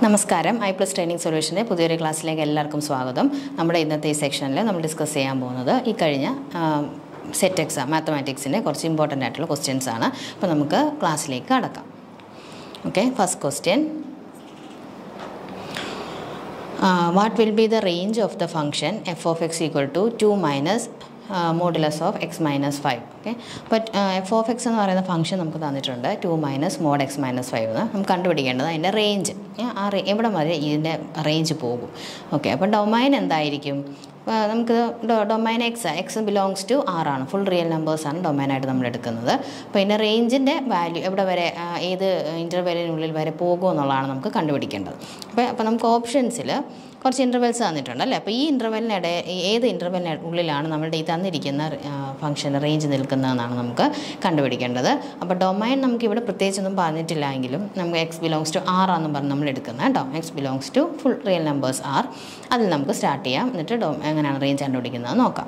നമസ്കാരം I plus training സൊല്യൂഷൻ്റെ പുതിയൊരു ക്ലാസ്സിലേക്ക് എല്ലാവർക്കും സ്വാഗതം നമ്മുടെ ഇന്നത്തെ ഈ സെക്ഷനിൽ നമ്മൾ ഡിസ്കസ് ചെയ്യാൻ പോകുന്നത് ഈ കഴിഞ്ഞ സെറ്റ് എക്സാം മാത്തമാറ്റിക്സിൻ്റെ കുറച്ച് ഇമ്പോർട്ടൻ്റ് ആയിട്ടുള്ള ക്വസ്റ്റ്യൻസ് ആണ് അപ്പോൾ നമുക്ക് ക്ലാസ്സിലേക്ക് കടക്കാം okay first question what will be the range of the function F of X equal to two minus modulus of X minus five okay അപ്പോൾ എഫ് ഓഫ് എക്സ് എന്ന് പറയുന്ന ഫംഗ്ഷൻ നമുക്ക് തന്നിട്ടുണ്ട് two minus mod X minus five എന്ന് നമുക്ക് കണ്ടുപിടിക്കേണ്ടത് അതിൻ്റെ range ആ റേ എവിടെ വരെ ഇതിൻ്റെ റേഞ്ച് പോകും ഓക്കെ അപ്പോൾ ഡൊമൈൻ എന്തായിരിക്കും ആ, നമുക്ക് domain X X belongs to R ആണ് ഫുൾ റിയൽ നമ്പേഴ്സാണ് ഡൊമൈനായിട്ട് നമ്മൾ എടുക്കുന്നത് അപ്പോൾ ഇതിൻ്റെ റേഞ്ചിൻ്റെ വാല്യൂ എവിടെ വരെ ആ, ഏത് ഇൻ്റർവെല്ലിനുള്ളിൽ വരെ പോകുമെന്നുള്ളതാണ് നമുക്ക് കണ്ടുപിടിക്കേണ്ടത് അപ്പോൾ അപ്പോൾ നമുക്ക് ഓപ്ഷൻസിൽ കുറച്ച് ഇൻ്റർവെൽസ് തന്നിട്ടുണ്ട് അല്ലേ അപ്പോൾ ഈ ഇൻ്റർവെല്ലിനിടെ ഏത് ഇൻ്റർവെല്ലിന് ഉള്ളിലാണ് നമ്മളുടെ ഈ തന്നിരിക്കുന്ന ഫംഗ്ഷൻ റേഞ്ച് നിൽക്കുന്നതെന്നാണ് നമുക്ക് കണ്ടുപിടിക്കേണ്ടത് അപ്പോൾ ഡൊമൈൻ നമുക്ക് ഇവിടെ പ്രത്യേകിച്ചൊന്നും പറഞ്ഞിട്ടില്ല എങ്കിലും നമുക്ക് എക്സ് ബിലോങ്സ് ടു ആർ ആണെന്ന് പറഞ്ഞ് നമ്മൾ എടുക്കുന്നത് കേട്ടോ X belongs to full real numbers R അതിൽ നമുക്ക് സ്റ്റാർട്ട് ചെയ്യാം എന്നിട്ട് ഡൊ എങ്ങനെയാണ് റേഞ്ച് കണ്ടുപിടിക്കുന്നത് നോക്കാം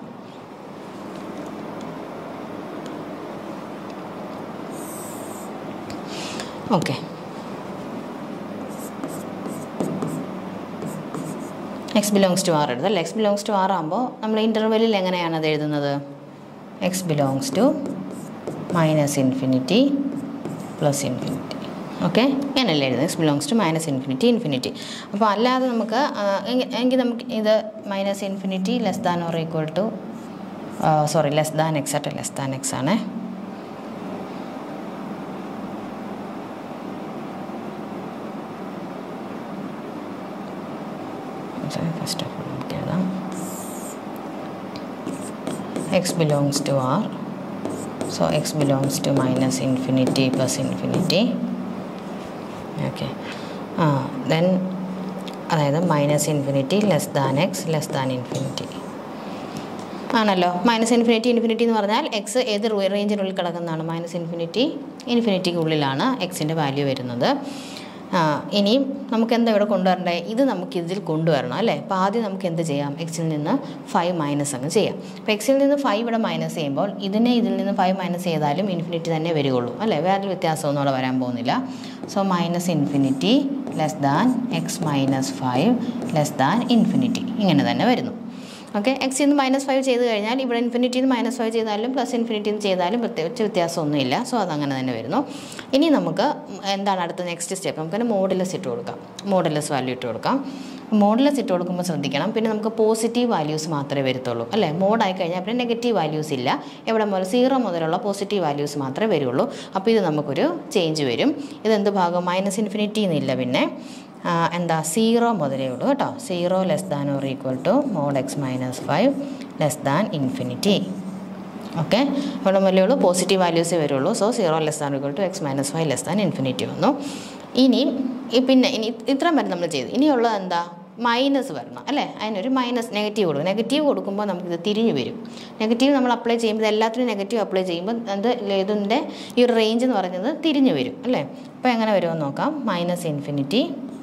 okay X belongs to R എടുത്ത് അല്ലേ എക്സ് ബിലോങ്സ് ടു ആർ ആകുമ്പോൾ നമ്മൾ ഇൻ്റർവെല്ലിൽ എങ്ങനെയാണ് അത് എഴുതുന്നത് X belongs to minus infinity plus infinity okay അങ്ങനെയല്ലേ എഴുതുന്നത് X belongs to minus infinity infinity അപ്പോൾ അല്ലാതെ നമുക്ക് ആ, എങ്കി- എങ്കിൽ നമുക്ക് ഇത് minus infinity less than or equal to sorry less than X at less than X ആണ് ഫസ്റ്റ് ഓഫ് ഓൾ നമുക്ക് എഴുതാം X belongs to R so X belongs to minus infinity plus infinity okay ആ then അതായത് minus infinity less than X less than infinity ആണല്ലോ minus infinity infinity എന്ന് പറഞ്ഞാൽ X ഏത് റേഞ്ചിനുള്ളിൽ കിടക്കുന്നതാണ് മൈനസ് ഇൻഫിനിറ്റി ഇൻഫിനിറ്റിക്ക് ഉള്ളിലാണ് എക്സിൻ്റെ വാല്യൂ വരുന്നത് ആ, ഇനിയും നമുക്ക് എന്താ ഇവിടെ കൊണ്ടുവരണ്ടേ ഇത് നമുക്ക് ഇതിൽ കൊണ്ടുവരണം അല്ലേ അപ്പോൾ ആദ്യം നമുക്ക് എന്ത് ചെയ്യാം എക്സിൽ നിന്ന് ഫൈവ് മൈനസ് അങ്ങ് ചെയ്യാം അപ്പോൾ എക്സിൽ നിന്ന് ഫൈവ് ഇവിടെ മൈനസ് ചെയ്യുമ്പോൾ ഇതിനെ ഇതിൽ നിന്ന് ഫൈവ് മൈനസ് ചെയ്താലും ഇൻഫിനിറ്റി തന്നെ വരികയുള്ളൂ അല്ലേ വേറൊരു വ്യത്യാസമൊന്നും അവിടെ വരാൻ പോകുന്നില്ല so minus infinity less than X minus five less than infinity ഇങ്ങനെ തന്നെ വരുന്നു ഓക്കെ എക്സിൽ നിന്ന് മൈനസ് ഫൈവ് ചെയ്ത് കഴിഞ്ഞാൽ ഇവിടെ ഇൻഫിനിറ്റിയിൽ നിന്ന് മൈനസ് ഫൈവ് ചെയ്താലും പ്ലസ് ഇൻഫിനിറ്റിയിൽ ചെയ്താലും പ്രത്യേകിച്ച് വ്യത്യാസമൊന്നുമില്ല സോ അതങ്ങനെ തന്നെ വരുന്നു ഇനി നമുക്ക് എന്താണ് അടുത്ത നെക്സ്റ്റ് സ്റ്റെപ്പ് നമുക്കതിന് മോഡുലസ് ഇട്ട് കൊടുക്കാം മോഡുലസ് വാല്യൂ ഇട്ട് കൊടുക്കാം മോഡുലസ് ഇട്ട് കൊടുക്കുമ്പോൾ ശ്രദ്ധിക്കണം പിന്നെ നമുക്ക് പോസിറ്റീവ് വാല്യൂസ് മാത്രമേ വരത്തുള്ളൂ അല്ലേ മോഡായി കഴിഞ്ഞാൽ പിന്നെ നെഗറ്റീവ് വാല്യൂസ് ഇല്ല എവിടെ മുതൽ സീറോ മുതലുള്ള പോസിറ്റീവ് വാല്യൂസ് മാത്രമേ വരുള്ളൂ അപ്പോൾ ഇത് നമുക്കൊരു ചേഞ്ച് വരും ഇതെന്ത് ഭാഗം മൈനസ് ഇൻഫിനിറ്റി എന്നില്ല പിന്നെ ആ, എന്താ സീറോ മുതലേ ഉള്ളൂ കേട്ടോ zero less than or equal to mod X minus five less than infinity okay ഇവിടെ മുതലേ ഉള്ളൂ പോസിറ്റീവ് വാല്യൂസേ വരുള്ളൂ so zero less than equal to X minus five less than infinity വന്നു ഇനി ഈ പിന്നെ ഇനി ഇത്രയും വരെ നമ്മൾ ചെയ്തു ഇനിയുള്ളത് എന്താ മൈനസ് വരണം അല്ലേ അതിനൊരു മൈനസ് നെഗറ്റീവ് കൊടുക്കും നെഗറ്റീവ് കൊടുക്കുമ്പോൾ നമുക്കിത് തിരിഞ്ഞു വരും നെഗറ്റീവ് നമ്മൾ അപ്ലൈ ചെയ്യുമ്പോൾ ഇത് എല്ലാത്തിനും നെഗറ്റീവ് അപ്ലൈ ചെയ്യുമ്പോൾ അത് ഇതിൻ്റെ ഈ ഒരു റേഞ്ച് എന്ന് പറയുന്നത് തിരിഞ്ഞു വരും അല്ലേ അപ്പോൾ എങ്ങനെ വരുമെന്ന് നോക്കാം minus infinity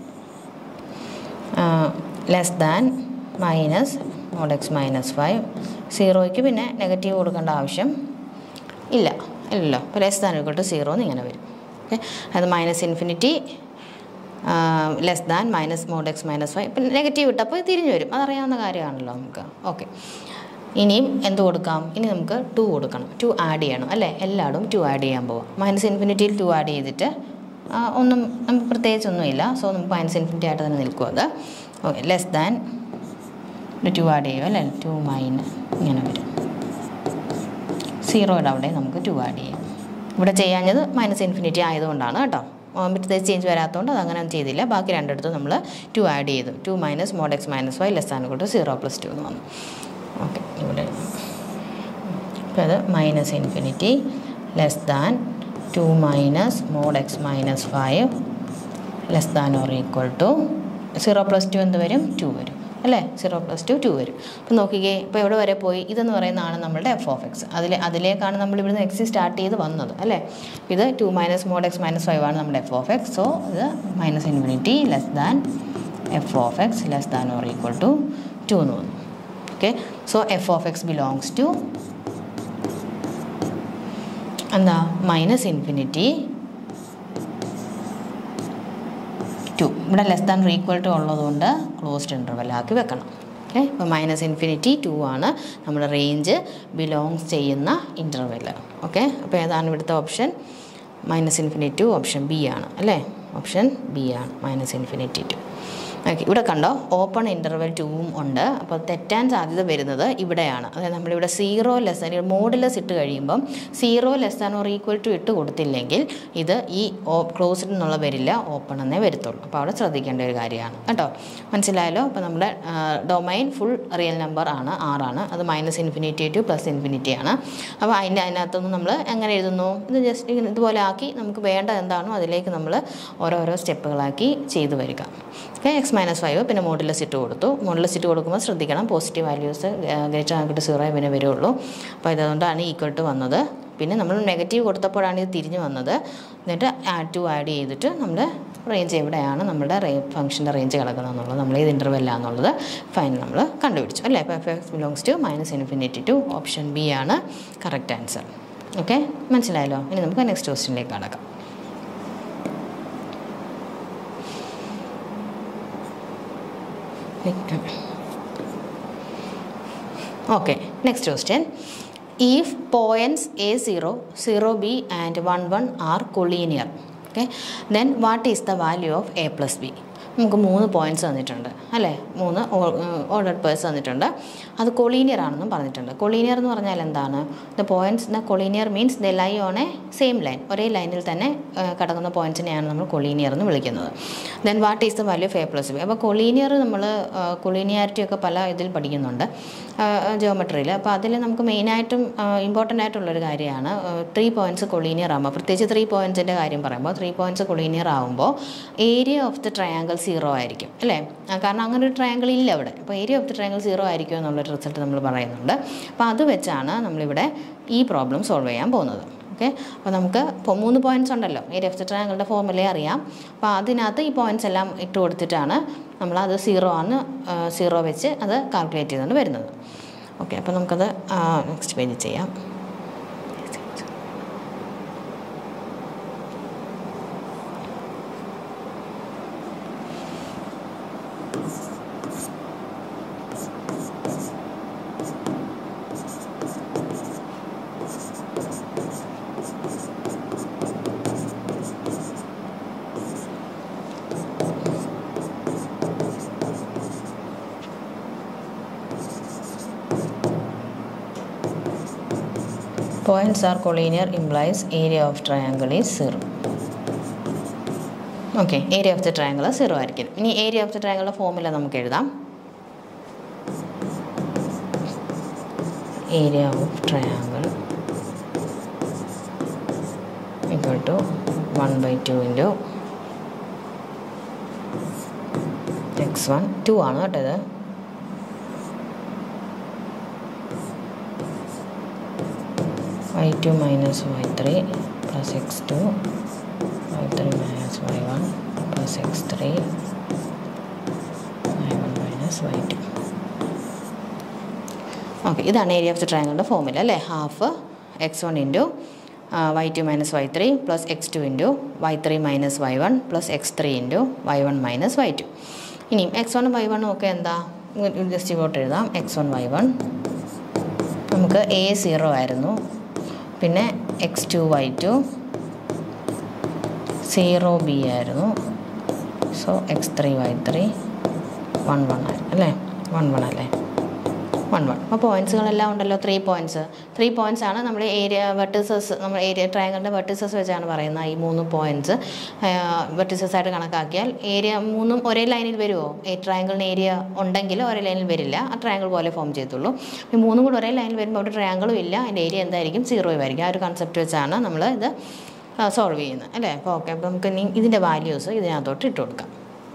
less than minus mod X minus five സീറോയ്ക്ക് പിന്നെ നെഗറ്റീവ് കൊടുക്കേണ്ട ആവശ്യം ഇല്ല ഇല്ലല്ലോ അപ്പോൾ less than equal to zero എന്ന് ഇങ്ങനെ വരും ഓക്കെ അത് minus infinity less than minus mod X minus five ഇപ്പം നെഗറ്റീവ് ഇട്ടപ്പോൾ ഇത് തിരിഞ്ഞു വരും അതറിയാവുന്ന കാര്യമാണല്ലോ നമുക്ക് ഓക്കെ ഇനിയും എന്ത് കൊടുക്കാം ഇനി നമുക്ക് ടു കൊടുക്കണം ടു ആഡ് ചെയ്യണം അല്ലേ എല്ലായിടും ടു ആഡ് ചെയ്യാൻ പോവാം മൈനസ് ഇൻഫിനിറ്റിയിൽ ടു ആഡ് ചെയ്തിട്ട് ആ, ഒന്നും നമുക്ക് പ്രത്യേകിച്ചൊന്നുമില്ല സോ നമുക്ക് മൈനസ് ഇൻഫിനിറ്റി ആയിട്ട് തന്നെ നിൽക്കും അത് okay less than two add ചെയ്യും അല്ലേ ടു മൈനസ് ഇങ്ങനെ വരും സീറോയുടെ അവിടെ നമുക്ക് ടു ആഡ് ചെയ്യാം ഇവിടെ ചെയ്യാഞ്ഞത് മൈനസ് ഇൻഫിനിറ്റി ആയതുകൊണ്ടാണ് കേട്ടോ ആ, പ്രത്യേകിച്ച് ചേഞ്ച് വരാത്തതുകൊണ്ട് അത് അങ്ങനെ ചെയ്തില്ല ബാക്കി രണ്ടിടത്തും നമ്മൾ ടു ആഡ് ചെയ്തു two minus mod X minus five less than കൊണ്ട് സീറോ പ്ലസ് ടു എന്ന് വന്നു ഓക്കെ ഇവിടെ അപ്പോൾ അത് minus infinity less than two minus mod X minus five less than or equal to zero plus two എന്ത് വരും to വരും അല്ലേ സീറോ പ്ലസ് ടു ടു വരും അപ്പോൾ നോക്കിക്കേ ഇപ്പോൾ എവിടെ വരെ പോയി ഇതെന്ന് പറയുന്നതാണ് നമ്മളുടെ എഫ് ഓഫ് എക്സ് അതിൽ അതിലേക്കാണ് നമ്മൾ ഇവിടുന്ന് എക്സ് സ്റ്റാർട്ട് ചെയ്ത് വന്നത് അല്ലേ ഇത് two minus mod X minus five ആണ് നമ്മുടെ എഫ് ഓഫ് എക്സ് സോ ഇത് minus infinity less than F of X less than or equal to two എന്ന് വന്നു okay so F of X belongs to എന്താ മൈനസ് ഇൻഫിനിറ്റി ടു ഇവിടെ less than equal to ഉള്ളതുകൊണ്ട് closed ഇൻ്റർവെല്ലാക്കി വെക്കണം okay ഇപ്പോൾ minus infinity two ആണ് നമ്മുടെ റേഞ്ച് ബിലോങ്സ് ചെയ്യുന്ന ഇൻ്റർവെൽ ഓക്കെ അപ്പോൾ ഏതാണ് ഇവിടുത്തെ option minus infinity two option B ആണ് അല്ലേ ഓപ്ഷൻ ബി ആണ് മൈനസ് ഇൻഫിനിറ്റി ടു ഓക്കെ ഇവിടെ കണ്ടോ ഓപ്പൺ ഇൻ്റർവെൽ ടൂവും ഉണ്ട് അപ്പോൾ തെറ്റാൻ സാധ്യത വരുന്നത് ഇവിടെയാണ് അതായത് നമ്മളിവിടെ സീറോ ലെസ് മോഡുലസ് ഇട്ട് കഴിയുമ്പം zero less than or equal to ഇട്ട് കൊടുത്തില്ലെങ്കിൽ ഇത് ഈ ക്ലോസ്ഡ് എന്നുള്ള വരില്ല ഓപ്പൺ എന്നേ വരത്തുള്ളൂ അപ്പോൾ അവിടെ ശ്രദ്ധിക്കേണ്ട ഒരു കാര്യമാണ് കേട്ടോ മനസ്സിലായല്ലോ അപ്പോൾ നമ്മുടെ ഡൊമൈൻ ഫുൾ റിയൽ നമ്പർ ആണ് ആറാണ് അത് minus infinity two plus infinity ആണ് അപ്പോൾ അതിൻ്റെ അതിനകത്തുനിന്ന് നമ്മൾ എങ്ങനെ എഴുതുന്നു ഇത് ജസ്റ്റ് ഇതുപോലെ ആക്കി നമുക്ക് വേണ്ട എന്താണോ അതിലേക്ക് നമ്മൾ ഓരോരോ സ്റ്റെപ്പുകളാക്കി ചെയ്തു വരിക ഓക്കെ എക്സ് മൈനസ് ഫൈവ് പിന്നെ മോഡുലസ് ഇട്ട് കൊടുത്തു മോഡുലസ് ഇട്ട് കൊടുക്കുമ്പോൾ ശ്രദ്ധിക്കണം പോസിറ്റീവ് വാല്യൂസ് ഗ്രേറ്റർ ആക്കിയിട്ട് സീറോ പിന്നെ വരുള്ളൂ അപ്പോൾ ഇതുകൊണ്ടാണ് ഈക്വൽ ടു വന്നത് പിന്നെ നമ്മൾ നെഗറ്റീവ് കൊടുത്തപ്പോഴാണ് ഇത് തിരിഞ്ഞ് വന്നത് എന്നിട്ട് ആഡ് ടു ആഡ് ചെയ്തിട്ട് നമ്മൾ റേഞ്ച് എവിടെയാണ് നമ്മുടെ റേ ഫംഗ്ഷൻ്റെ റേഞ്ച് കിടക്കുന്നത് എന്നുള്ളത് നമ്മൾ ഏത് ഇൻ്റർവെല്ലാന്നുള്ളത് ഫൈനൽ നമ്മൾ കണ്ടുപിടിച്ചു അല്ലേ അപ്പോൾ F X belongs to minus infinity two option B ആണ് കറക്റ്റ് ആൻസർ ഓക്കെ മനസ്സിലായല്ലോ ഇനി നമുക്ക് നെക്സ്റ്റ് ക്വസ്റ്റ്യനിലേക്ക് കടക്കാം Okay, next question. If points A0, 0B and 1, 1 are collinear, okay, then what is the value of A plus B? നമുക്ക് മൂന്ന് points തന്നിട്ടുണ്ട് അല്ലേ മൂന്ന് ഓർഡർ പേഴ്സ് തന്നിട്ടുണ്ട് അത് കൊളീനിയർ ആണെന്നും പറഞ്ഞിട്ടുണ്ട് കൊളീനിയർ എന്ന് പറഞ്ഞാൽ എന്താണ് the points the collinear means the lie on a same line ഒരേ ലൈനിൽ തന്നെ കിടക്കുന്ന പോയിൻറ്റ്സിനെയാണ് നമ്മൾ കൊളീനിയർ എന്ന് വിളിക്കുന്നത് then what is the value of A plus B അപ്പോൾ കൊളീനിയർ നമ്മൾ കൊളീനിയാരിറ്റി ഒക്കെ പല ഇതിൽ പഠിക്കുന്നുണ്ട് ജിയോമെട്രിയിൽ അപ്പോൾ അതിൽ നമുക്ക് മെയിനായിട്ടും ഇമ്പോർട്ടൻ്റ് ആയിട്ടുള്ളൊരു കാര്യമാണ് ത്രീ പോയിൻറ്റ്സ് കൊളീനിയർ ആകുമ്പോൾ പ്രത്യേകിച്ച് ത്രീ പോയിൻറ്റ്സിൻ്റെ കാര്യം പറയുമ്പോൾ ത്രീ പോയിൻറ്റ്സ് കൊളീനിയർ ആകുമ്പോൾ area of the triangle zero ആയിരിക്കും അല്ലേ കാരണം അങ്ങനെ ഒരു ട്രയാങ്കിൾ ഇല്ല അവിടെ അപ്പോൾ area of the triangle zero ആയിരിക്കും എന്നുള്ളൊരു റിസൾട്ട് നമ്മൾ പറയുന്നുണ്ട് അപ്പോൾ അത് വെച്ചാണ് നമ്മളിവിടെ ഈ പ്രോബ്ലം സോൾവ് ചെയ്യാൻ പോകുന്നത് ഓക്കെ അപ്പോൾ നമുക്ക് ഇപ്പോൾ മൂന്ന് പോയിൻറ്റ്സ് ഉണ്ടല്ലോ ഏരിയ ഓഫ് ദി ട്രയാങ്കിളുടെ ഫോർമുലയെ അറിയാം അപ്പോൾ അതിനകത്ത് ഈ പോയിൻറ്റ്സ് എല്ലാം ഇട്ട് കൊടുത്തിട്ടാണ് നമ്മളത് സീറോ ആണ് സീറോ വെച്ച് അത് കാൽക്കുലേറ്റ് ചെയ്തുകൊണ്ട് വരുന്നത് ഓക്കെ അപ്പോൾ നമുക്കത് നെക്സ്റ്റ് പേജ് ചെയ്യാം points are collinear implies area of triangle is 0 okay area of the triangle zero ആയിരിക്കും ഇനി ഏരിയ ഓഫ് ദി ട്രയാങ്കിളിൻ്റെ ഫോമുല നമുക്ക് എഴുതാം area of triangle equal to one by two into X one two ആണ് കേട്ടോ ഇത് y2 minus y3 plus x2 y3 minus y1 plus x3 y1 minus y2 okay ഇതാണ് area of the ട്രയാങ്കിളിൻ്റെ formula അല്ലേ half X one into Y two minus Y three plus X two into Y three minus Y one plus X three into Y one minus Y two ഇനിയും X one Y one ഒക്കെ എന്താ just ഇങ്ങോട്ട് എഴുതാം X one Y one നമുക്ക് A zero ആയിരുന്നു പിന്നെ X two Y two zero B ആയിരുന്നു so X three Y three one one ആയിരുന്നു അല്ലേ വൺ വൺ അല്ലേ വൺ വൺ അപ്പോൾ പോയിൻറ്റ്സുകളെല്ലാം ഉണ്ടല്ലോ ത്രീ പോയിൻറ്റ്സ് ത്രീ പോയിൻറ്റ്സ് ആണ് നമ്മൾ ഏരിയ വെർട്ടിസസ് നമ്മൾ ഏരിയ ട്രയാങ്കിളിൻ്റെ വെർട്ടിസസ് വെച്ചാണ് പറയുന്നത് ഈ മൂന്ന് പോയിൻറ്റ്സ് വെർട്ടിസസ് ആയിട്ട് കണക്കാക്കിയാൽ ഏരിയ മൂന്നും ഒരേ ലൈനിൽ വരുമോ ഈ ട്രയാങ്കിളിന് ഏരിയ ഉണ്ടെങ്കിൽ ഒരേ ലൈനിൽ വരില്ല ആ ട്രയാങ്കിൾ പോലെ ഫോം ചെയ്തുള്ളൂ ഈ മൂന്നും കൂടെ ഒരേ ലൈനിൽ വരുമ്പോൾ അവിടെ ട്രയാങ്കിളും ഇല്ല അതിൻ്റെ ഏരിയ എന്തായിരിക്കും സീറോ ആയിരിക്കും ആ ഒരു കൺസെപ്റ്റ് വെച്ചാണ് നമ്മൾ ഇത് സോൾവ് ചെയ്യുന്നത് അല്ലേ അപ്പോൾ ഓക്കെ അപ്പോൾ നമുക്ക് ഇനി ഇതിൻ്റെ വാല്യൂസ് ഇതിനകത്തോട്ട് ഇട്ട് കൊടുക്കാം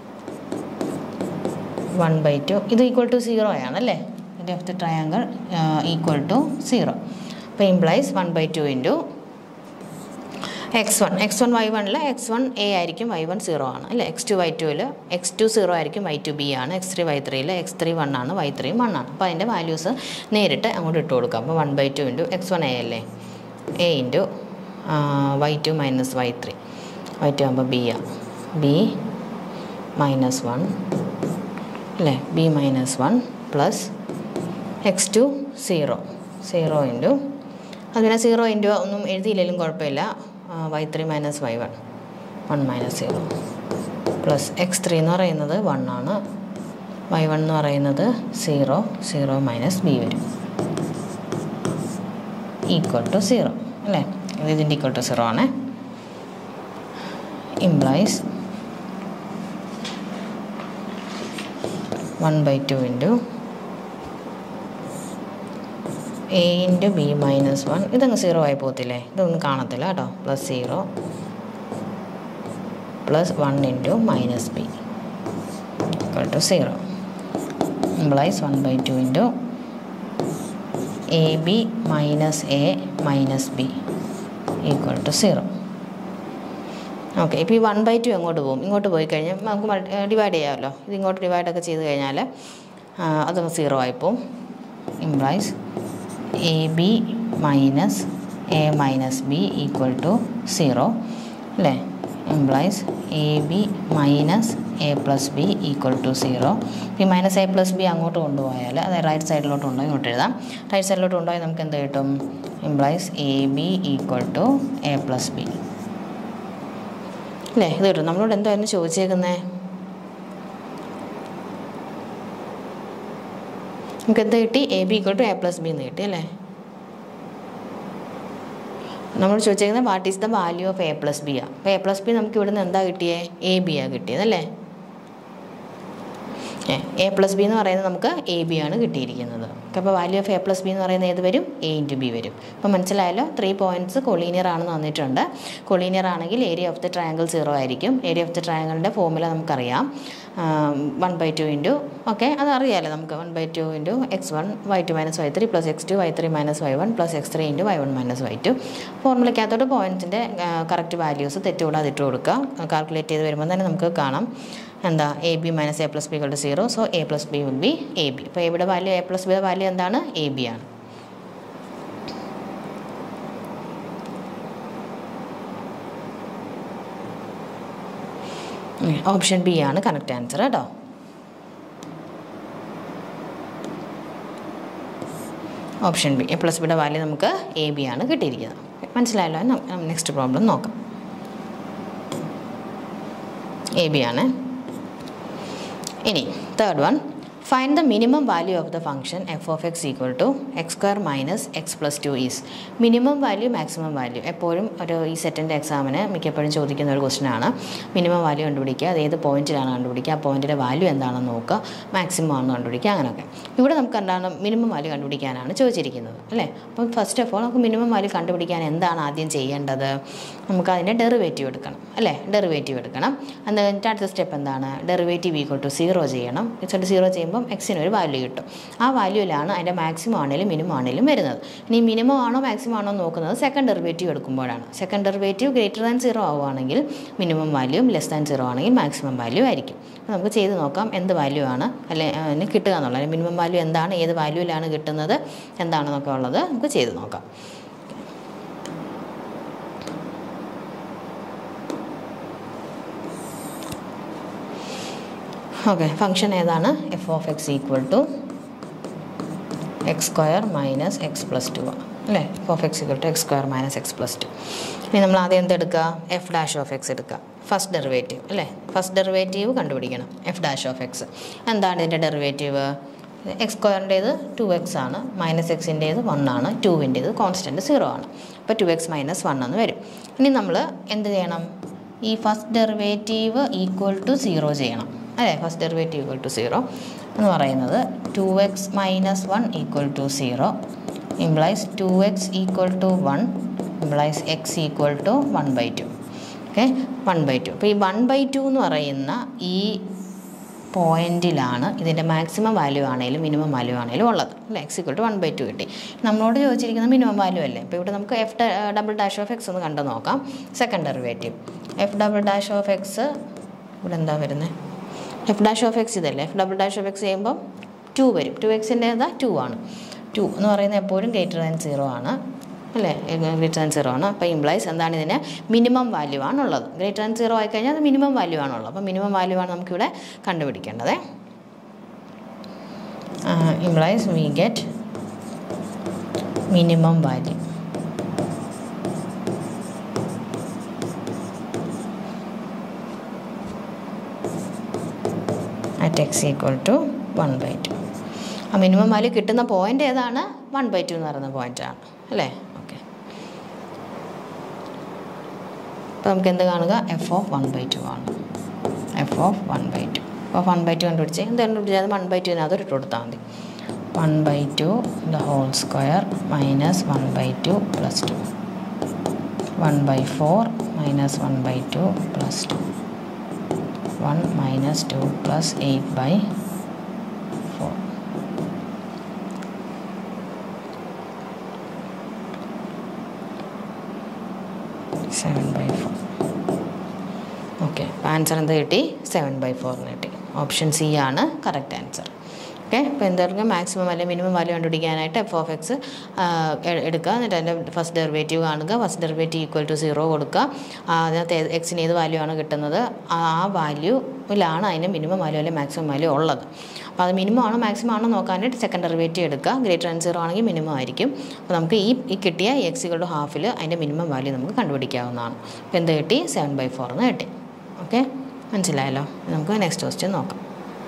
വൺ ബൈ ടു ഇത് ഈക്വൽ ടു സീറോ ആണല്ലേ area of the triangle equal to zero അപ്പോൾ implies one by two into X one X one Y one X one A ആയിരിക്കും വൈ വൺ സീറോ ആണ് അല്ലേ X two Y two X two zero ആയിരിക്കും Y two B ആണ് X three Y three X three one ആണ് Y three one ആണ് അപ്പോൾ അതിൻ്റെ values നേരിട്ട് അങ്ങോട്ട് ഇട്ട് കൊടുക്കാം അപ്പോൾ one by two into X one a അല്ലേ a into Y two minus Y three y two ആകുമ്പോൾ ബി ആ ബി മൈനസ് വൺ അല്ലേ b minus one plus X two zero zero into അത് പിന്നെ സീറോ ഇൻറ്റു ഒന്നും എഴുതിയില്ലെങ്കിലും കുഴപ്പമില്ല y three minus Y one one minus zero plus X three എന്ന് പറയുന്നത് വൺ ആണ് വൈ വൺ എന്ന് പറയുന്നത് സീറോ സീറോ മൈനസ് ബി വരും ഈക്വൽ ടു സീറോ അല്ലേ ഇത് ഇതിൻ്റെ ഈക്വൽ ടു സീറോ ആണ് implies one by two into a into b minus one ഇതങ്ങ് സീറോ ആയി പോകത്തില്ലേ ഇതൊന്നും കാണത്തില്ല കേട്ടോ plus zero plus one into minus b equal to zero implies one by two into a b minus a minus b equal to zero okay ഇപ്പോൾ ഈ one by to എങ്ങോട്ട് പോകും ഇങ്ങോട്ട് പോയി കഴിഞ്ഞാൽ നമുക്ക് ഡിവൈഡ് ചെയ്യാമല്ലോ ഇത് ഇങ്ങോട്ട് ഡിവൈഡ് ഒക്കെ ചെയ്ത് കഴിഞ്ഞാൽ അതൊക്കെ സീറോ ആയിപ്പോവും implies a b minus a minus b equal to zero അല്ലേ implies a b minus a plus b equal to zero ഈ മൈനസ് എ പ്ലസ് ബി അങ്ങോട്ട് കൊണ്ടുപോയാൽ അതായത് റൈറ്റ് സൈഡിലോട്ട് കൊണ്ടുപോയി ഇങ്ങോട്ട് എഴുതാം റൈറ്റ് സൈഡിലോട്ട് കൊണ്ടുപോയി നമുക്ക് എന്ത് കിട്ടും implies a b equal to a plus b അല്ലേ ഇത് കിട്ടും നമ്മളോട് എന്തായിരുന്നു ചോദിച്ചേക്കുന്നത് നമുക്ക് എന്ത് കിട്ടി a b equal to a plus B എന്ന് കിട്ടി അല്ലേ നമ്മൾ ചോദിച്ചേക്കുന്നത് what is the value of A plus b ആ അപ്പോൾ എ പ്ലസ് ബി നമുക്ക് ഇവിടുന്ന് എന്താ കിട്ടിയേ എ ബി ആ കിട്ടിയത് അല്ലേ എ പ്ലസ് ബി എന്ന് പറയുന്നത് നമുക്ക് എ ബി ആണ് കിട്ടിയിരിക്കുന്നത് അപ്പോൾ value of A plus B എന്ന് പറയുന്നത് ഏത് വരും എ ഇൻറ്റു ബി വരും അപ്പോൾ മനസ്സിലായല്ലോ ത്രീ പോയിൻറ്റ്സ് കൊളീനിയർ ആണെന്ന് തന്നിട്ടുണ്ട് കൊളീനിയർ ആണെങ്കിൽ area of the triangle zero ആയിരിക്കും ഏരിയ ഓഫ് ദി ട്രയാങ്കിളിൻ്റെ ഫോമുല നമുക്കറിയാം one by two into okay അത് അറിയാമല്ലോ നമുക്ക് one by two into X one y two minus Y three plus X two y three minus Y one plus X three into Y one minus Y two ഫോർമുലയ്ക്കകത്തോട്ട് പോയിൻറ്റ്സിൻ്റെ correct values തെറ്റുകൂടാതെ ഇട്ട് കൊടുക്കുക calculate ചെയ്ത് വരുമ്പോൾ തന്നെ നമുക്ക് കാണാം എന്താ a b minus a plus b two zero so a plus b will be a b അപ്പോൾ എവിടെ വാല്യൂ എ പ്ലസ് ബിയുടെ വാല്യൂ എന്താണ് എ ബി ആണ് ഓപ്ഷൻ ബി ആണ് കറക്റ്റ് ആൻസർ കേട്ടോ ഓപ്ഷൻ ബി എ പ്ലസ് ബിയുടെ വാല്യൂ നമുക്ക് a b ആണ് കിട്ടിയിരിക്കുന്നത് മനസ്സിലായല്ലോ നെക്സ്റ്റ് പ്രോബ്ലം നോക്കാം എ ബി ആണ് ഇനി third one find the minimum value of the function F of X equal to x square minus x plus two is minimum value maximum value എപ്പോഴും ഒരു ഈ സെറ്റിൻ്റെ എക്സാമിന് മിക്കപ്പോഴും ചോദിക്കുന്ന ഒരു ക്വസ്റ്റൻ ആണ് മിനിമം വാല്യൂ കണ്ടുപിടിക്കുക അത് ഏത് പോയിന്റിലാണ് കണ്ടുപിടിക്കുക ആ പോയിന്റിൻ്റെ വാല്യൂ എന്താണെന്ന് നോക്കുക മാക്സിമം ആണെന്ന് കണ്ടുപിടിക്കുക അങ്ങനെയൊക്കെ ഇവിടെ നമുക്ക് എന്താണ് മിനിമം വാല്യൂ കണ്ടുപിടിക്കാനാണ് ചോദിച്ചിരിക്കുന്നത് അല്ലേ അപ്പം ഫസ്റ്റ് ഓഫ് ഓൾ നമുക്ക് മിനിമം വാല്യൂ കണ്ടുപിടിക്കാൻ എന്താണ് ആദ്യം ചെയ്യേണ്ടത് നമുക്ക് അതിൻ്റെ ഡെറിവേറ്റീവ് എടുക്കണം അല്ലേ ഡെറിവേറ്റീവ് എടുക്കണം അത് കഴിഞ്ഞിട്ട് അടുത്ത സ്റ്റെപ്പ് എന്താണ് ഡെറിവേറ്റീവ് ഈക്വൽ ടു സീറോ ചെയ്യണം ഇച്ചിട്ട് സീറോ ചെയ്യുമ്പോൾ എക്സിന് ഒരു വാല്യൂ കിട്ടും ആ വാല്യൂവിലാണ് അതിൻ്റെ മാക്സിമം ആണെങ്കിലും മിനിമം ആണെങ്കിലും വരുന്നത് ഇനി മിനിമം ആണോ മാക്സിമം ആണോ നോക്കുന്നത് സെക്കൻഡ് ഡെറിവേറ്റീവ് എടുക്കുമ്പോഴാണ് second derivative greater than zero ആവുകയാണെങ്കിൽ മിനിമം വാല്യൂവും ലെസ് ദാൻ സീറോ ആണെങ്കിൽ മാക്സിമം വാല്യൂ ആയിരിക്കും അപ്പോൾ നമുക്ക് ചെയ്ത് നോക്കാം എന്ത് വാല്യൂ ആണ് അല്ലെ അതിന് കിട്ടുക എന്നുള്ളത് മിനിമം വാല്യൂ എന്താണ് ഏത് വാല്യൂവിലാണ് കിട്ടുന്നത് എന്താണെന്നൊക്കെ ഉള്ളത് നമുക്ക് ചെയ്ത് നോക്കാം ഓക്കെ ഫംഗ്ഷൻ ഏതാണ് f of X equal to x square minus x plus two അല്ലേ f of X equal to x square minus x plus two ഇനി നമ്മൾ ആദ്യം എന്തെടുക്കുക എഫ് ഡാഷ് ഓഫ് എക്സ് എടുക്കുക ഫസ്റ്റ് ഡെറിവേറ്റീവ് അല്ലേ ഫസ്റ്റ് ഡെറിവേറ്റീവ് കണ്ടുപിടിക്കണം f dash of x എന്താണ് ഇതിൻ്റെ ഡെറിവേറ്റീവ് എക്സ് സ്ക്വയറിൻ്റേത് ടു എക്സ് ആണ് മൈനസ് എക്സിൻ്റേത് വൺ ആണ് ടുവിൻ്റേത് കോൺസ്റ്റൻറ്റ് സീറോ ആണ് അപ്പോൾ ടു എക്സ് മൈനസ് വൺ എന്ന് വരും ഇനി നമ്മൾ എന്ത് ചെയ്യണം ഈ first derivative equal to zero ചെയ്യണം അല്ലേ first derivative equal to zero എന്ന് പറയുന്നത് two X minus one equal to zero implies two x equal to one implies x equal to one by two okay one by two അപ്പോൾ ഈ one by two എന്ന് പറയുന്ന ഈ പോയിന്റിലാണ് ഇതിൻ്റെ maximum value ആണെങ്കിലും മിനിമം വാല്യൂ ആണെങ്കിലും ഉള്ളത് അല്ലേ x equal to one by two കിട്ടി നമ്മളോട് ചോദിച്ചിരിക്കുന്നത് മിനിമം വാല്യൂ അല്ലേ അപ്പോൾ ഇവിടെ നമുക്ക് f double dash of x ഒന്ന് കണ്ടു നോക്കാം second derivative f double dash of x ഇവിടെ എന്താ വരുന്നത് എഫ് ഡാഷ് ഓഫ് എക്സ് ഇതല്ലേ f double dash of x ചെയ്യുമ്പോൾ ടു വരും ടു എക്സിൻ്റെ ഏതാ ടു ആണ് ടു എന്ന് പറയുന്നത് എപ്പോഴും ഗ്രേറ്റർ ദാൻ സീറോ ആണ് അല്ലേ ഗ്രേറ്റർ ദാൻ സീറോ ആണ് അപ്പോൾ ഇംപ്ലൈസ് എന്താണ് ഇതിന് മിനിമം വാല്യൂ ആണുള്ളത് ഗ്രേറ്റർ ദാൻ സീറോ ആയി കഴിഞ്ഞാൽ അത് മിനിമം വാല്യൂ ആണുള്ളത് അപ്പോൾ മിനിമം വാല്യൂ ആണ് നമുക്കിവിടെ കണ്ടുപിടിക്കേണ്ടത് implies we get minimum value at x equal to one by two ആ മിനിമം വാല്യൂ കിട്ടുന്ന പോയിന്റ് ഏതാണ് വൺ ബൈ ടു എന്ന് പറയുന്ന പോയിന്റാണ് അല്ലേ ഓക്കെ അപ്പോൾ നമുക്ക് എന്ത് കാണുക f of one by two ആണ് f of one by two അപ്പോൾ വൺ ബൈ ടു കണ്ടുപിടിച്ച് എന്ത് കണ്ടുപിടിച്ചാൽ അത് വൺ ബൈ ടുവിനകത്ത് ഇട്ട് കൊടുത്താൽ മതി one by two the whole square minus one by two plus two one by four minus one by two plus two one minus two plus eight by four seven by four okay അപ്പോൾ answer എന്ത് കിട്ടി seven by ഫോറിന് കിട്ടി option C ആണ് correct answer okay അപ്പോൾ എന്തായാലും maximum അല്ലെങ്കിൽ minimum value കണ്ടുപിടിക്കാനായിട്ട് എഫ് ഓഫ് എക്സ് എടുക്കുക എന്നിട്ട് അതിൻ്റെ ഫസ്റ്റ് ഡെറിവേറ്റീവ് കാണുക first derivative equal to zero കൊടുക്കുക ആ, അതിനകത്ത് എക്സിന് ഏത് വാല്യൂ ആണ് കിട്ടുന്നത് ആ വാല്യൂവിലാണ് അതിൻ്റെ മിനിമം വാല്യൂ അല്ലെങ്കിൽ മാക്സിമം വാല്യൂ ഉള്ളത് അപ്പോൾ അത് മിനിമം ആണോ മാക്സിമം ആണോ നോക്കാനായിട്ട് സെക്കൻഡ് ഡെറിവേറ്റീവ് എടുക്കുക ഗ്രേറ്റർ ആൻഡ് സീറോ ആണെങ്കിൽ മിനിമം ആയിരിക്കും അപ്പോൾ നമുക്ക് ഈ ഈ കിട്ടിയ എക്സുകളുടെ ഹാഫിൽ അതിൻ്റെ മിനിമം വാല്യൂ നമുക്ക് കണ്ടുപിടിക്കാവുന്നതാണ് അപ്പോൾ എന്ത് കിട്ടി സെവൻ ബൈ ഫോർ എന്ന് കിട്ടി ഓക്കെ മനസ്സിലായല്ലോ നമുക്ക് നെക്സ്റ്റ് ക്വസ്റ്റ്യൻ നോക്കാം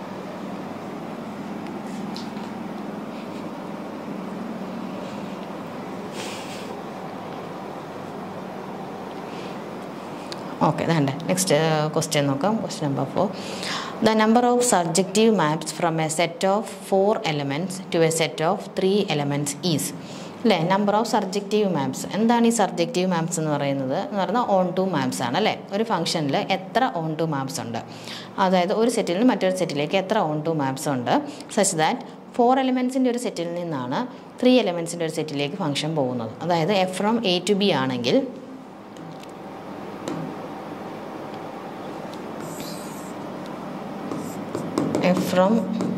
ഓക്കെ വേണ്ട നെക്സ്റ്റ് ക്വസ്റ്റ്യൻ നോക്കാം question number four the number of subjective maps from a set of four elements to a set of three elements is അല്ലേ നമ്പർ ഓഫ് സബ്ജക്റ്റീവ് മാപ്സ് എന്താണ് ഈ subjective maps എന്ന് പറയുന്നത് എന്ന് പറഞ്ഞാൽ ഓൺ ടു മാപ്സ് ആണ് അല്ലേ ഒരു ഫംഗ്ഷനിൽ എത്ര ഓൺ ടു മാപ്സ് ഉണ്ട് അതായത് ഒരു സെറ്റിൽ നിന്ന് മറ്റൊരു സെറ്റിലേക്ക് എത്ര ഓൺ ടു മാപ്സ് ഉണ്ട് സച്ച് ദാറ്റ് ഫോർ എലമെൻസിൻ്റെ ഒരു സെറ്റിൽ നിന്നാണ് ത്രീ എലമെൻസിൻ്റെ ഒരു സെറ്റിലേക്ക് ഫംഗ്ഷൻ പോകുന്നത് അതായത് f from A to B ആണെങ്കിൽ f from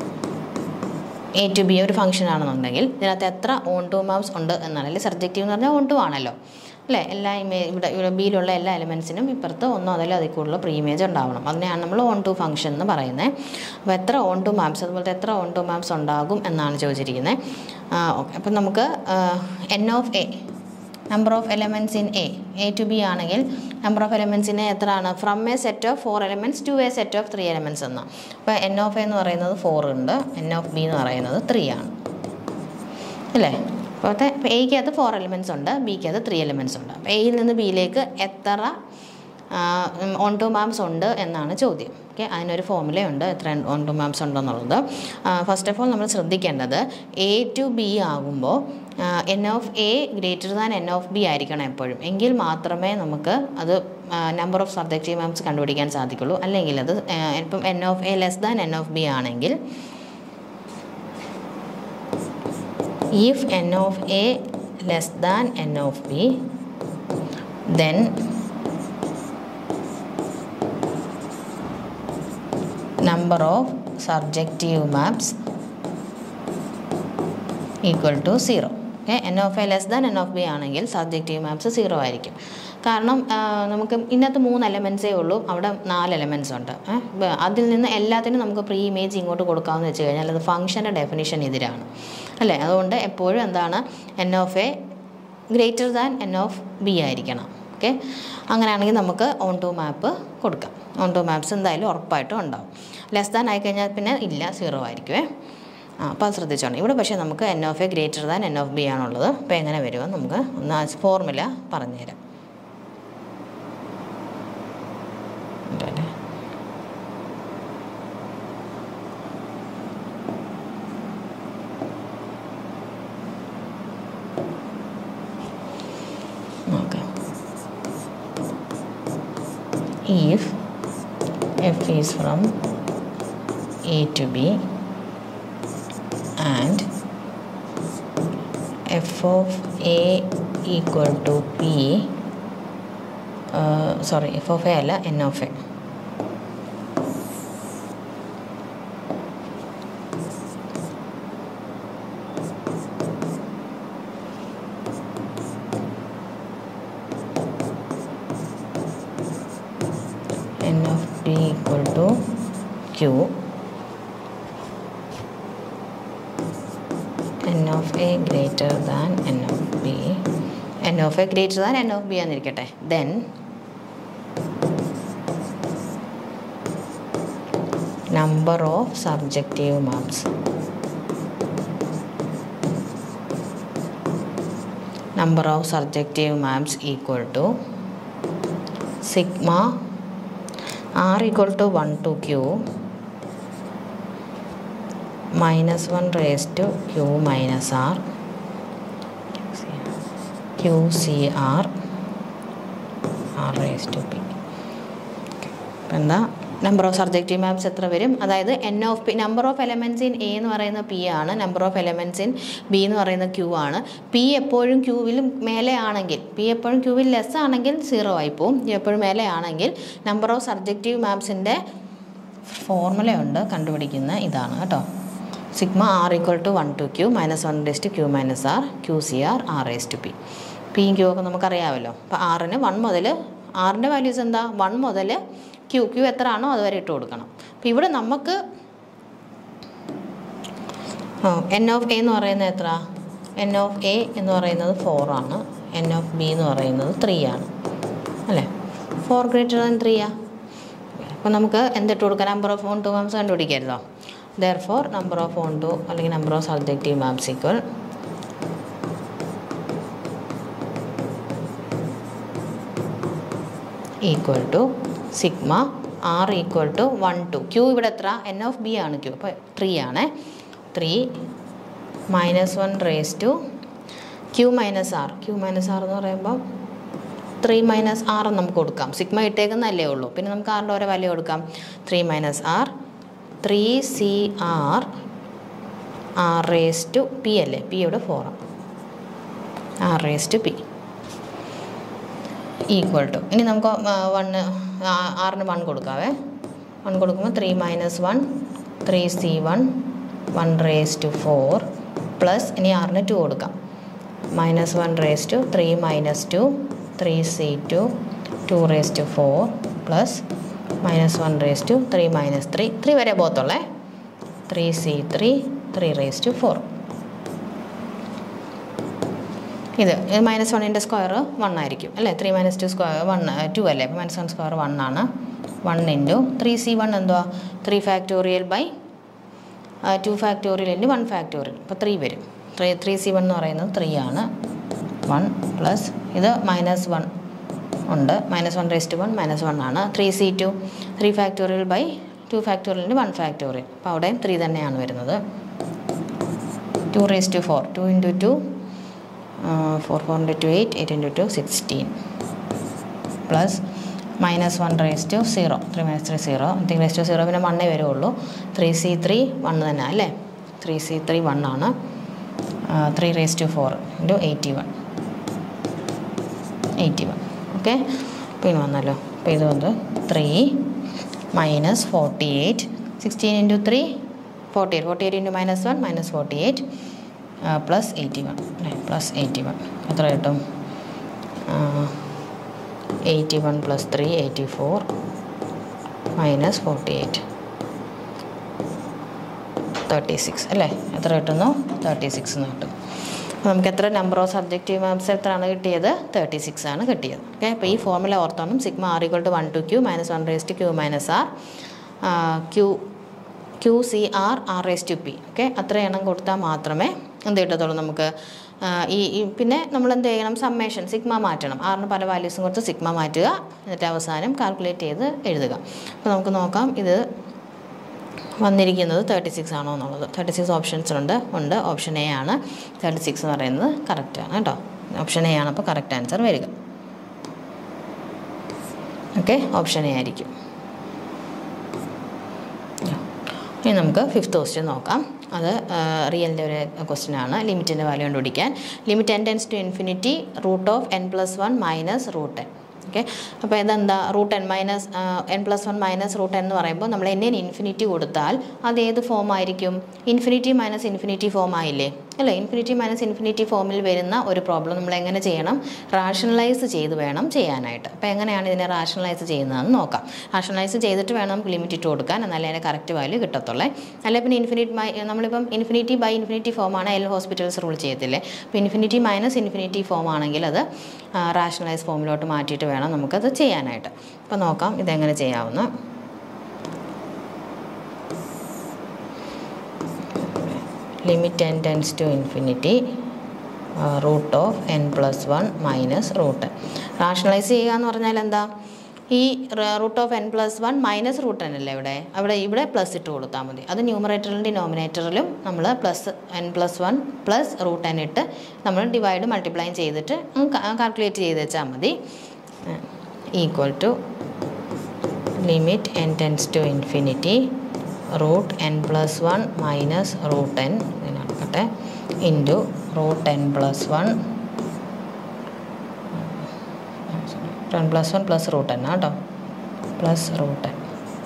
A to B ഒരു ഫംഗ്ഷൻ ആണെന്നുണ്ടെങ്കിൽ ഇതിനകത്ത് എത്ര ഓൺ ടു മാപ്സ് ഉണ്ട് എന്നാണ് അല്ലെങ്കിൽ സബ്ജക്റ്റീവ് എന്ന് പറഞ്ഞാൽ ഓൺ ടു ആണല്ലോ അല്ലേ എല്ലാ ഇമേ ഇവിടെ ഇവിടെ ബിയിലുള്ള എല്ലാ എലമെൻസിനും ഇപ്പുറത്ത് ഒന്നോ അതിലോ അതിൽ കൂടുതൽ പ്രീ ഇമേജ് ഉണ്ടാവണം അതിനെയാണ് നമ്മൾ ഓൺ ടു ഫംഗ്ഷൻ എന്ന് പറയുന്നത് അപ്പോൾ എത്ര ഓൺ ടു മാപ്സ് അതുപോലത്തെ എത്ര ഓൺ ടു മാപ്സ് ഉണ്ടാകും എന്നാണ് ചോദിച്ചിരിക്കുന്നത് ഓക്കെ അപ്പം നമുക്ക് n of A number of elements in A A to B ആണെങ്കിൽ നമ്പർ ഓഫ് എലമെൻറ്റ്സിന് എത്രയാണ് from a set of four elements to a set of three elements എന്നാണ് അപ്പോൾ എൻ ഓഫ് എ എന്ന് പറയുന്നത് ഫോർ ഉണ്ട് എൻ ഓഫ് ബി എന്ന് പറയുന്നത് ത്രീ ആണ് അല്ലേ അപ്പോഴത്തെ ഇപ്പോൾ എയ്ക്കകത്ത് ഫോർ എലമെൻറ്റ്സ് ഉണ്ട് ബിക്കകത്ത് ത്രീ എലമെൻറ്റ്സ് ഉണ്ട് അപ്പോൾ എയിൽ നിന്ന് ബിയിലേക്ക് എത്ര ഓൺ ടു മാംസ് ഉണ്ട് എന്നാണ് ചോദ്യം ഓക്കെ അതിനൊരു ഫോമുലയുണ്ട് എത്ര ഓൺ ടു മാംസ് ഉണ്ടെന്നുള്ളത് ഫസ്റ്റ് ഓഫ് ഓൾ നമ്മൾ ശ്രദ്ധിക്കേണ്ടത് എ ടു ബി ആകുമ്പോൾ n of A greater than n of B ആയിരിക്കണം എപ്പോഴും എങ്കിൽ മാത്രമേ നമുക്ക് അത് നമ്പർ ഓഫ് സബ്ജക്റ്റീവ് മാംസ് കണ്ടുപിടിക്കാൻ സാധിക്കുള്ളൂ അല്ലെങ്കിൽ അത് ഇപ്പം n of A less than n of B ആണെങ്കിൽ if n of a less than n of b then number of surjective maps equal to zero okay n of A less than n of B ആണെങ്കിൽ subjective maps zero ആയിരിക്കും കാരണം ആ, നമുക്ക് ഇന്നത്തെ മൂന്ന് എലമെൻസേ ഉള്ളൂ അവിടെ നാല് എലമെൻസ് ഉണ്ട് ഏ, ബ- അതിൽ നിന്ന് എല്ലാത്തിനും നമുക്ക് പ്രീ ഇമേജ് ഇങ്ങോട്ട് കൊടുക്കാമെന്ന് വെച്ച് കഴിഞ്ഞാൽ അത് ഫംഗ്ഷൻ്റെ ഡെഫിനിഷൻ എതിരാണ് അല്ലേ അതുകൊണ്ട് എപ്പോഴും എന്താണ് n of A greater than n of B ആയിരിക്കണം ഓക്കെ അങ്ങനെയാണെങ്കിൽ നമുക്ക് ഓൺ ടു മാപ്പ് കൊടുക്കാം ഓൺ ടു മാപ്സ് എന്തായാലും ഉറപ്പായിട്ടും ഉണ്ടാവും ലെസ് ദാൻ ആയിക്കഴിഞ്ഞാൽ പിന്നെ ഇല്ല സീറോ ആയിരിക്കുമേ ആ അപ്പോൾ അത് ശ്രദ്ധിച്ചോണം ഇവിടെ പക്ഷേ നമുക്ക് n of A greater than n of B ആണുള്ളത് അപ്പോൾ എങ്ങനെ വരുമോ നമുക്ക് ഒന്ന് ഫോർമുല പറഞ്ഞുതരാം ഉണ്ടല്ലേ? നോക്കാം if f is from a to b and f of a equal to p uh, sorry f of a അല്ല n of a n of p equal to q n of A greater than n of B n of A greater than n of B എന്നിരിക്കട്ടെ then number of subjective maps number of surjective maps equal to sigma r equal to 1 to q minus 1 raised to q minus r qcr r raised to p അപ്പം എന്താ number of subjective maps എത്ര വരും അതായത് n of p number of elements in A എന്ന് പറയുന്ന p ആണ് number of elements in B എന്ന് പറയുന്ന ക്യൂ ആണ് പി എപ്പോഴും ക്യൂവിൽ മേലെ ആണെങ്കിൽ പി എപ്പോഴും ക്യൂവിൽ ലെസ് ആണെങ്കിൽ സീറോ ആയി പോവും എപ്പോഴും മേലെ ആണെങ്കിൽ നമ്പർ ഓഫ് സബ്ജക്റ്റീവ് മാപ്സിൻ്റെ ഫോർമുലയുണ്ട് കണ്ടുപിടിക്കുന്ന ഇതാണ് കേട്ടോ sigma r equal to one to Q minus one raise to Q minus R q C R r raise to p പിയും ക്യൂ ഒക്കെ നമുക്കറിയാമല്ലോ അപ്പോൾ ആറിന് വൺ മുതൽ ആറിൻ്റെ വാല്യൂസ് എന്താ വൺ മുതൽ ക്യൂ ക്യൂ എത്ര ആണോ അതുവരെ ഇട്ട് കൊടുക്കണം അപ്പോൾ ഇവിടെ നമുക്ക് എൻ ഓഫ് എ എന്ന് പറയുന്നത് എത്ര എൻ ഓഫ് എ എന്ന് പറയുന്നത് ഫോറാണ് എൻ ഓഫ് ബി എന്ന് പറയുന്നത് ത്രീ ആണ് അല്ലേ ഫോർ ഗ്രേറ്റർ ദാൻ ത്രീയാ അപ്പോൾ നമുക്ക് എന്തിട്ട് കൊടുക്കാം നമ്പർ ഓഫ് ഓൺ ടു മാംസ് കണ്ടുപിടിക്കരുതോ therefore number of onto ടു അല്ലെങ്കിൽ number of subjective maps equal equal to sigma r equal to one to q ഇവിടെ എത്ര എൻ ഓഫ് ബി ആണ് ക്യൂ അപ്പോൾ ത്രീ ആണ് three minus one raise to Q minus R q minus r എന്ന് പറയുമ്പോൾ three minus R നമുക്ക് കൊടുക്കാം sigma ഇട്ടേക്കുന്നല്ലേ ഉള്ളൂ പിന്നെ നമുക്ക് ആറിൻ്റെ ഓരോ വാല്യൂ കൊടുക്കാം three minus r three C R r raise to p അല്ലേ പി ഇവിടെ ഫോറാണ് r raise to p equal to ഇനി നമുക്ക് വണ്ണ് ആറിന് വൺ കൊടുക്കാവേ വൺ കൊടുക്കുമ്പോൾ three minus one three C one one raise to four plus ഇനി ആറിന് ടു കൊടുക്കാം minus one raise to three minus two three C two two raise to four plus minus one raise to three minus three three വരെ പോകത്തുള്ളേ three C three three raise to four ഇത് ഇത് minus വണ്ണിൻ്റെ square one ആയിരിക്കും അല്ലേ three minus two square one two അല്ലേ അപ്പോൾ minus one square one ആണ് one into three C one എന്തുവാ three factorial by two factorial into one factorial അപ്പോൾ ത്രീ വരും ത്രീ ത്രീ സി വൺ എന്ന് പറയുന്നത് ത്രീ ആണ് വൺ പ്ലസ് ഇത് മൈനസ് വൺ ഉണ്ട് minus one raised one minus one ആണ് three C to three factorial by two factorial into one factorial അപ്പോൾ അവിടെയും ത്രീ തന്നെയാണ് വരുന്നത് two raise to four two into two four four into two eight eight into two sixteen plus minus one raise to zero three minus three zero three raise to zero പിന്നെ വണ്ണേ വരുള്ളൂ three C three one തന്നെ അല്ലേ three C three one ആണ് three raise to four into eighty one eighty one okay പിന്നെ വന്നല്ലോ അപ്പോൾ ഇത് വന്ന് three minus forty eight sixteen into three forty eight forty eight into minus one minus forty eight plus eighty one അല്ലേ plus eighty one എത്ര കിട്ടും eighty one plus three eighty four minus forty eight thirty six അല്ലേ എത്ര കിട്ടുന്നു thirty six എന്ന് കിട്ടും അപ്പോൾ നമുക്ക് എത്ര നമ്പർ ഓഫ് സബ്ജക്റ്റീവ് മാർക്സ് എത്രയാണ് കിട്ടിയത് തേർട്ടി സിക്സ് ആണ് കിട്ടിയത് ഓക്കെ അപ്പോൾ ഈ ഫോർമുല ഓർത്തോണം sigma R equal to one to Q minus one raise to Q minus R Q Q C R R S to P okay അത്ര എണ്ണം കൊടുത്താൽ മാത്രമേ എന്ത് കിട്ടത്തുള്ളൂ നമുക്ക് ഈ ഈ പിന്നെ നമ്മൾ എന്ത് ചെയ്യണം സമ്മേഷൻ സിഗ്മ മാറ്റണം ആറിന് പല വാല്യൂസും കൊടുത്ത് സിഗ്മ മാറ്റുക എന്നിട്ട് അവസാനം കാൽക്കുലേറ്റ് ചെയ്ത് എഴുതുക അപ്പോൾ നമുക്ക് നോക്കാം ഇത് വന്നിരിക്കുന്നത് തേർട്ടി സിക്സ് ആണോ എന്നുള്ളത് തേർട്ടി സിക്സ് ഓപ്ഷൻസ് ഉണ്ട് ഉണ്ട് ഓപ്ഷൻ എ ആണ് തേർട്ടി സിക്സ് എന്ന് പറയുന്നത് കറക്റ്റാണ് കേട്ടോ ഓപ്ഷൻ എ ആണ് അപ്പോൾ കറക്റ്റ് ആൻസർ വരിക ഓക്കെ ഓപ്ഷൻ എ ആയിരിക്കും ഇനി നമുക്ക് ഫിഫ്ത്ത് ക്വസ്റ്റ്യൻ നോക്കാം അത് റിയലിൻ്റെ ഒരു ക്വസ്റ്റ്യൻ ആണ് ലിമിറ്റിൻ്റെ വാല്യൂ കണ്ടുപിടിക്കാൻ limit N tends to infinity root of N plus one minus root N okay അപ്പോൾ ഇതെന്താ root N minus N plus one minus root N എന്ന് പറയുമ്പോൾ നമ്മൾ എൻ ഇൻഫിനിറ്റി കൊടുത്താൽ അത് ഏത് ഫോം ആയിരിക്കും ഇൻഫിനിറ്റി മൈനസ് ഇൻഫിനിറ്റി ഫോം ആയില്ലേ അല്ലേ ഇൻഫിനിറ്റി മൈനസ് ഇൻഫിനിറ്റി ഫോമിൽ വരുന്ന ഒരു പ്രോബ്ലം നമ്മൾ എങ്ങനെ ചെയ്യണം റാഷണലൈസ് ചെയ്ത് വേണം ചെയ്യാനായിട്ട് അപ്പോൾ എങ്ങനെയാണ് ഇതിനെ റാഷണലൈസ് ചെയ്യുന്നതെന്ന് നോക്കാം റാഷണലൈസ് ചെയ്തിട്ട് വേണം നമുക്ക് ലിമിറ്റ് ഇട്ട് കൊടുക്കാൻ എന്നാലേ അതിൻ്റെ കറക്റ്റ് വാല്യൂ കിട്ടത്തുള്ളേ അല്ലെ പിന്നെ ഇൻഫിനിറ്റ് ബൈ നമ്മളിപ്പം ഇൻഫിനിറ്റി ബൈ ഇൻഫിനിറ്റി ഫോമാണ് എൽ ഹോസ്പിറ്റൽസ് റൂൾ ചെയ്യത്തില്ലേ അപ്പോൾ ഇൻഫിനിറ്റി മൈനസ് ഇൻഫിനിറ്റി ഫോം ആണെങ്കിൽ അത് റാഷണലൈസ് ഫോമിലോട്ട് മാറ്റിയിട്ട് വേണം നമുക്കത് ചെയ്യാനായിട്ട് അപ്പോൾ നോക്കാം ഇതെങ്ങനെ ചെയ്യാവുന്ന limit N tends to infinity root of N plus one minus root rationalise ചെയ്യുക എന്ന് പറഞ്ഞാൽ എന്താ ഈ root of N plus one minus root N അല്ലേ ഇവിടെ അവിടെ ഇവിടെ പ്ലസ് ഇട്ട് കൊടുത്താൽ മതി അത് ന്യൂമറേറ്ററിലും ഡിനോമിനേറ്ററിലും നമ്മൾ plus N plus one plus root N ഇട്ട് നമ്മൾ ഡിവൈഡ് മൾട്ടിപ്ലൈ ചെയ്തിട്ട് കാൽക്കുലേറ്റ് ചെയ്ത് വെച്ചാൽ മതി equal to limit N tends to infinity root N plus one minus root N ഇതിനടക്കട്ടെ into root N plus one ten plus one plus root N കേട്ടോ plus root N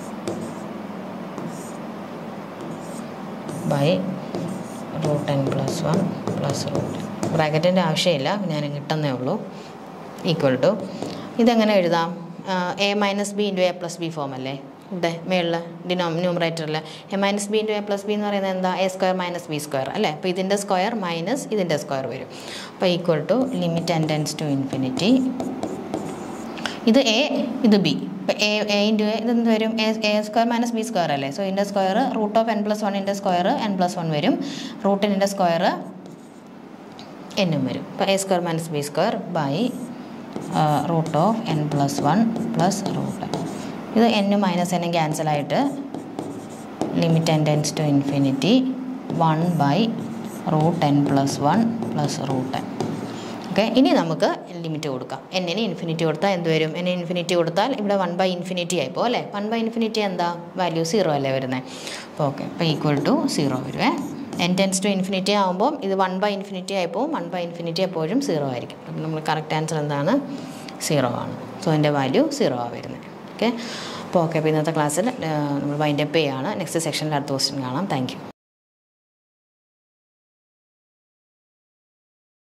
by root N plus one plus root ബ്രാക്കറ്റിൻ്റെ ആവശ്യമില്ല ഞാൻ കിട്ടുന്നേ ഉള്ളൂ equal to ഇതെങ്ങനെ എഴുതാം A minus B into A plus B form അല്ലേ ഇവിടെ മേളിൽ ഡിനോ ന്യൂമറേറ്ററിൽ A minus B into A plus B എന്ന് പറയുന്നത് എന്താ A square minus B square അല്ലേ അപ്പോൾ ഇതിൻ്റെ സ്ക്വയർ മൈനസ് ഇതിൻ്റെ സ്ക്വയർ വരും അപ്പോൾ equal to limit and tends to infinity ഇത് എ ഇത് ബി ഇപ്പോൾ എ എ ഇൻറ്റു എ ഇതെന്ത് വരും A A square minus B square അല്ലേ സോ ഇതിൻ്റെ square root of N plus വണ്ണിൻ്റെ സ്ക്വയർ എൻ പ്ലസ് വൺ വരും റൂട്ടിൻ്റെ സ്ക്വയർ എന്നും വരും ഇപ്പോൾ A square minus B square by root of N plus one plus root ഇത് എന്നും മൈനസ് എന്നും ക്യാൻസലായിട്ട് limit N tends to infinity one by root N plus one plus root N okay ഇനി നമുക്ക് ലിമിറ്റ് കൊടുക്കാം എന്നിന് ഇൻഫിനിറ്റി കൊടുത്താൽ എന്ത് വരും എന്നെ ഇൻഫിനിറ്റി കൊടുത്താൽ ഇവിടെ വൺ ബൈ ഇൻഫിനിറ്റി ആയിപ്പോൾ അല്ലേ വൺ ബൈ ഇൻഫിനിറ്റി എന്താ വാല്യൂ സീറോ അല്ലേ വരുന്നത് അപ്പോൾ ഓക്കെ അപ്പോൾ ഈക്വൽ ടു സീറോ വരുവേ എൻ ടെൻസ് ടു ഇൻഫിനിറ്റി ആകുമ്പോൾ ഇത് വൺ ബൈ ഇൻഫിനിറ്റി ആയപ്പോൾ വൺ ബൈ ഇൻഫിനിറ്റി എപ്പോഴും സീറോ ആയിരിക്കും അപ്പം നമ്മൾ കറക്റ്റ് ആൻസർ എന്താണ് സീറോ ആണ് സോ അതിൻ്റെ വാല്യൂ സീറോ ആണ് വരുന്നത് ഓക്കെ അപ്പോൾ ഓക്കെ അപ്പോൾ ഇന്നത്തെ ക്ലാസ്സിൽ നമ്മൾ വൈൻഡപ്പ് ചെയ്യാണ് നെക്സ്റ്റ് സെക്ഷനിൽ അടുത്ത ക്വസ്റ്റ്യൻ കാണാം താങ്ക്